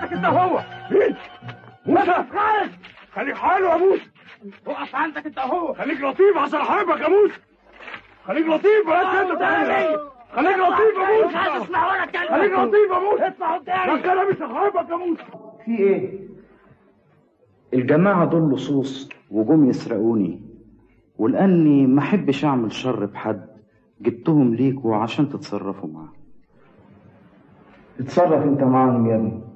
عندك انت هو مين؟ موسى خالد خليك حاله يا موسى وقف عندك انت هو خليك لطيف عشان احبك يا موسى خليك لطيف بلاش انت تعالى خليك لطيف يا مش عايز موسى اسمع ولا كلمه خليك لطيف يا موسى اطلع قدامي ده كلام مش هحبك يا موسى في ايه الجماعة دول لصوص وجم يسرقوني ولاني ما احبش اعمل شر بحد جبتهم ليكوا عشان تتصرفوا معاهم اتصرف انت معاهم يا ابني